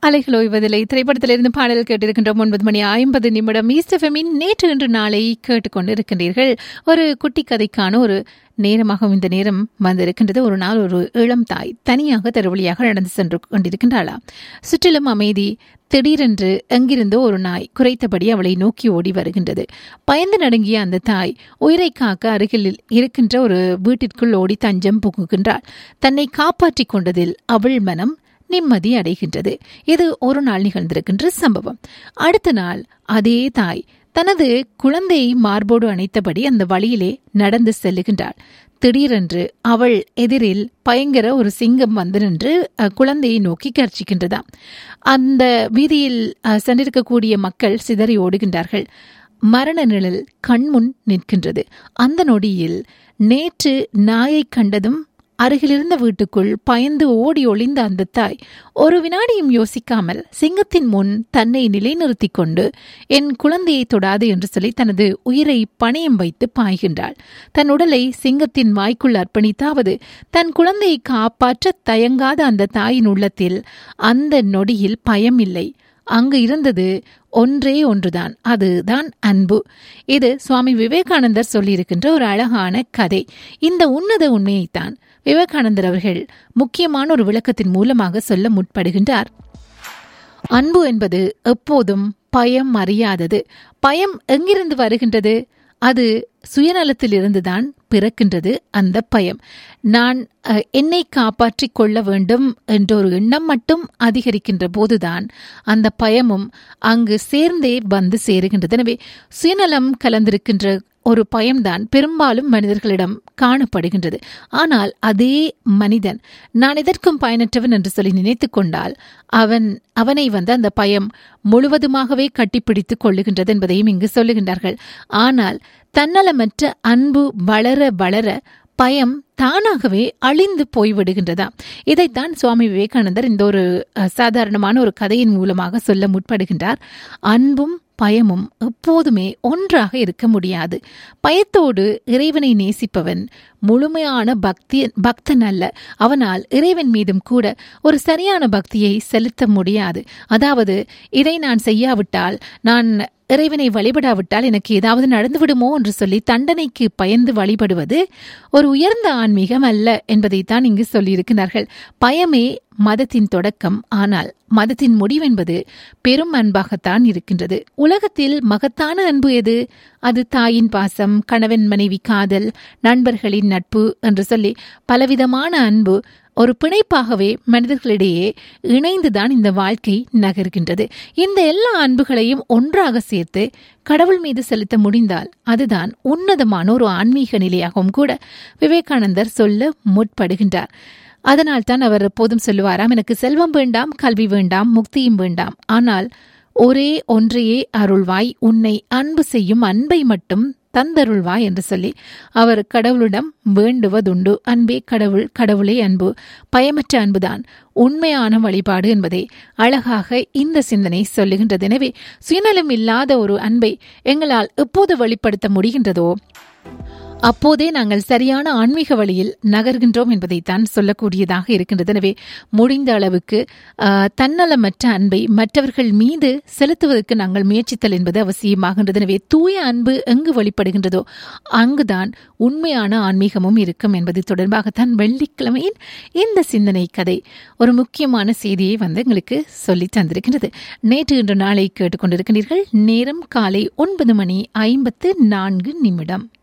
அலைகள் ஓய்வதில்லை திரைப்படத்திலிருந்து பாடல் கேட்டிருக்கின்றோம் ஒன்பது மணி ஐம்பது நிமிடம் ஈஸ்டஃபெமின் நேற்று இன்று நாளை கேட்டுக்கொண்டு இருக்கின்றீர்கள் ஒரு குட்டி கதைக்கான ஒரு நேரமாகவும் இந்த நேரம் வந்திருக்கின்றது ஒரு நாள் ஒரு இளம் தாய் தனியாக தெருவழியாக நடந்து சென்று கொண்டிருக்கின்றாளா சுற்றிலும் அமைதி திடீரென்று எங்கிருந்தோ ஒரு நாய் குறைத்தபடி அவளை நோக்கி ஓடி வருகின்றது பயந்து நடுங்கிய அந்த தாய் உயிரை காக்க அருகில் இருக்கின்ற ஒரு வீட்டிற்குள் ஓடி தஞ்சம் புகுகின்றாள் தன்னை காப்பாற்றிக் கொண்டதில் அவள் மனம் நிம்மதி அடைகின்றது இது ஒரு நாள் நிகழ்ந்திருக்கின்ற சம்பவம் அடுத்த நாள் அதே தாய் தனது குழந்தையை மார்போடு அணைத்தபடி அந்த வழியிலே நடந்து செல்லுகின்றாள் திடீரென்று அவள் எதிரில் பயங்கர ஒரு சிங்கம் வந்து நின்று அஹ், குழந்தையை நோக்கி கர்ச்சிக்கின்றதாம் அந்த வீதியில் அஹ், சென்றிருக்கக்கூடிய மக்கள் சிதறி ஓடுகின்றார்கள் மரண நிழல் கண்முன் நிற்கின்றது அந்த நொடியில் நேற்று நாயைக் கண்டதும் அருகிலிருந்த வீட்டுக்குள் பயந்து ஓடி ஒளிந்த அந்த தாய் ஒரு வினாடியும் யோசிக்காமல் சிங்கத்தின் முன் தன்னை நிலைநிறுத்திக் கொண்டு என் குழந்தையை தொடாது என்று சொல்லி தனது உயிரை பணயம் வைத்து பாய்கின்றாள் தன் உடலை சிங்கத்தின் வாய்க்குள் அர்ப்பணித்தாவது தன் குழந்தையை காப்பாற்ற தயங்காத அந்த தாயின் உள்ளத்தில் அந்த நொடியில் பயம் இல்லை அங்கு இருந்தது ஒன்றே ஒன்றுதான் அதுதான் அன்பு இது சுவாமி விவேகானந்தர் சொல்லியிருக்கின்ற ஒரு அழகான கதை இந்த உன்னத உண்மையைத்தான் விவேகானந்தர் அவர்கள் முக்கியமான ஒரு விளக்கத்தின் மூலமாக சொல்ல முற்படுகின்றார் அன்பு என்பது எப்போதும் பயம் அறியாதது பயம் எங்கிருந்து வருகின்றது அது சுயநலத்திலிருந்துதான் பிறக்கின்றது அந்த பயம் நான் அஹ், என்னை காப்பாற்றிக் கொள்ள வேண்டும் என்ற ஒரு எண்ணம் மட்டும் அதிகரிக்கின்ற போதுதான் அந்த பயமும் அங்கு சேர்ந்தே வந்து சேருகின்றது எனவே சுயநலம் கலந்திருக்கின்ற ஒரு பயம்தான் பெரும்பாலும் மனிதர்களிடம் காணப்படுகின்றது ஆனால் அதே மனிதன் நான் எதற்கும் பயனற்றவன் என்று சொல்லி நினைத்து கொண்டால் அவன் அவனை வந்து அந்த பயம் முழுவதுமாகவே கட்டிப்பிடித்துக் கொள்ளுகின்றது என்பதையும் இங்கு சொல்லுகின்றார்கள் ஆனால் தன்னலமற்ற அன்பு வளர வளர பயம் தானாகவே அழிந்து போய்விடுகின்றதா இதைத்தான் சுவாமி விவேகானந்தர் இந்த ஒரு அஹ், சாதாரணமான ஒரு கதையின் மூலமாக சொல்ல முற்படுகின்றார் அன்பும் பயமும் எப்போதுமே ஒன்றாக இருக்க முடியாது பயத்தோடு இறைவனை நேசிப்பவன் முழுமையான பக்தி பக்தன் அல்ல அவனால் இறைவன் மீதும் கூட ஒரு சரியான பக்தியை செலுத்த முடியாது அதாவது இதை நான் செய்யாவிட்டால் நான் இறைவனை வழிபடாவிட்டால் எனக்கு ஏதாவது நடந்துவிடுமோ என்று சொல்லி தண்டனைக்கு பயந்து வழிபடுவது ஒரு உயர்ந்த ஆன்மீகம் அல்ல என்பதைத்தான் இங்கு சொல்லியிருக்கிறார்கள் பயமே மதத்தின் தொடக்கம் ஆனால் மதத்தின் முடிவென்பது பெரும் அன்பாகத்தான் இருக்கின்றது உலகத்தில் மகத்தான அன்பு எது அது தாயின் பாசம் கணவன் மனைவி காதல் நண்பர்களின் நட்பு என்று சொல்லி பலவிதமான அன்பு ஒரு பிணைப்பாகவே மனிதர்களிடையே இணைந்துதான் இந்த வாழ்க்கை நகர்கின்றது இந்த எல்லா அன்புகளையும் ஒன்றாக சேர்த்து கடவுள் மீது செலுத்த முடிந்தால் அதுதான் உன்னதமான ஒரு ஆன்மீக நிலையாகவும் கூட விவேகானந்தர் சொல்ல முற்படுகின்றார் அதனால் தான் அவர் எப்போதும் சொல்லுவாராம் எனக்கு செல்வம் வேண்டாம் கல்வி வேண்டாம் முக்தியும் வேண்டாம் ஆனால் ஒரே ஒன்றையே அருள்வாய் உன்னை அன்பு செய்யும் அன்பை மட்டும் தந்தருள்வாய் என்று சொல்லி அவர் கடவுளிடம் வேண்டுவதுண்டு அன்பே கடவுள் கடவுளே அன்பு பயமற்ற அன்புதான் உண்மையான வழிபாடு என்பதை அழகாக இந்த சிந்தனை சொல்லுகின்றது எனவே சுயநலம் இல்லாத ஒரு அன்பை எங்களால் எப்போது வெளிப்படுத்த முடிகின்றதோ அப்போதே நாங்கள் சரியான ஆன்மீக வழியில் நகர்கின்றோம் என்பதைத்தான் சொல்லக்கூடியதாக இருக்கின்றது எனவே முடிந்த அளவுக்கு ஆஹ், தன்னலமற்ற அன்பை மற்றவர்கள் மீது செலுத்துவதற்கு நாங்கள் முயற்சித்தல் என்பது அவசியமாகின்றது எனவே தூய அன்பு எங்கு வெளிப்படுகின்றதோ அங்குதான் உண்மையான ஆன்மீகமும் இருக்கும் என்பது தொடர்பாகத்தான் வெள்ளிக்கிழமையின் இந்த சிந்தனை கதை ஒரு முக்கியமான செய்தியை வந்து எங்களுக்கு சொல்லி தந்திருக்கின்றது நேற்று இன்று நாளை கேட்டுக்கொண்டிருக்கிறீர்கள் நேரம் காலை ஒன்பது மணி ஐம்பத்து நான்கு நிமிடம்